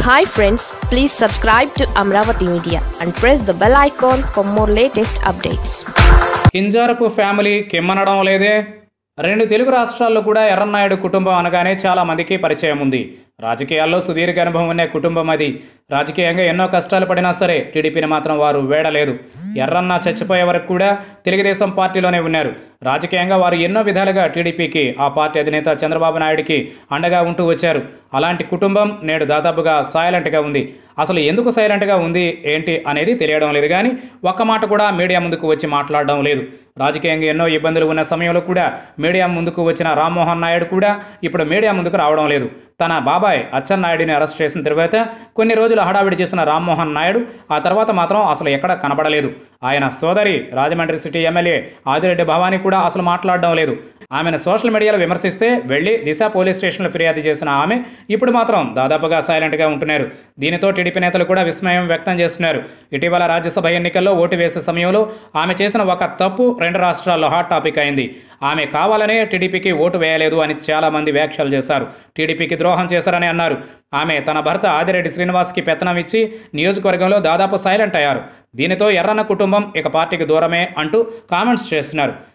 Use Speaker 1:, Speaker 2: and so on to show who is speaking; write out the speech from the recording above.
Speaker 1: hi friends please subscribe to Amaravati media and press the bell icon for more latest updates
Speaker 2: Kinjarapu family కిమ్మనడం లేదే రెండు తెలుగు రాష్ట్రాల్లో కూడా ఎర్రన్నాయుడు కుటుంబం అనగానే చాలా మందికి పరిచయం ఉంది రాజకీయాల్లో సుదీర్ఘ అనుభవం ఉన్న కుటుంబం అది రాజకీయంగా ఎన్నో కష్టాలు పడినా సరే టీడీపీని మాత్రం వారు వేడలేదు ఎర్రన్న చచ్చిపోయే వరకు కూడా తెలుగుదేశం పార్టీలోనే ఉన్నారు రాజకీయంగా వారు ఎన్నో విధాలుగా టీడీపీకి ఆ పార్టీ అధినేత చంద్రబాబు నాయుడికి అండగా ఉంటూ వచ్చారు అలాంటి కుటుంబం నేడు దాదాపుగా సైలెంట్గా ఉంది అసలు ఎందుకు సైలెంట్గా ఉంది ఏంటి అనేది తెలియడం లేదు కానీ ఒక్క మాట కూడా మీడియా ముందుకు వచ్చి మాట్లాడడం లేదు రాజకీయంగా ఎన్నో ఇబ్బందులు ఉన్న సమయంలో కూడా మీడియా ముందుకు వచ్చిన రామ్మోహన్ నాయుడు కూడా ఇప్పుడు మీడియా ముందుకు రావడం లేదు తన బాబాయ్ అచ్చెన్నాయుడిని అరెస్ట్ చేసిన తర్వాత కొన్ని రోజులు హడావిడి చేసిన రామ్మోహన్ నాయుడు ఆ తర్వాత మాత్రం అసలు ఎక్కడ కనబడలేదు ఆయన సోదరి రాజమండ్రి సిటీ ఎమ్మెల్యే ఆదిరెడ్డి భవానీ కూడా అసలు మాట్లాడడం లేదు ఆమెను సోషల్ మీడియాలో విమర్శిస్తే వెళ్ళి దిశ పోలీస్ స్టేషన్లో ఫిర్యాదు చేసిన ఆమె ఇప్పుడు మాత్రం దాదాపుగా సైలెంట్గా ఉంటున్నారు దీనితో టీడీపీ నేతలు కూడా విస్మయం వ్యక్తం చేస్తున్నారు ఇటీవల రాజ్యసభ ఎన్నికల్లో ఓటు వేసే సమయంలో ఆమె చేసిన ఒక తప్పు రెండు రాష్ట్రాల్లో హాట్ టాపిక్ అయింది ఆమె కావాలనే టీడీపీకి ఓటు వేయలేదు అని చాలామంది వ్యాఖ్యలు చేశారు టీడీపీకి ద్రోహం చేశారని అన్నారు ఆమె తన భర్త ఆదిరెడ్డి శ్రీనివాస్కి పెత్తనం ఇచ్చి నియోజకవర్గంలో దాదాపు సైలెంట్ అయ్యారు దీనితో ఎర్రన్న కుటుంబం ఇక పార్టీకి దూరమే అంటూ కామెంట్స్ చేస్తున్నారు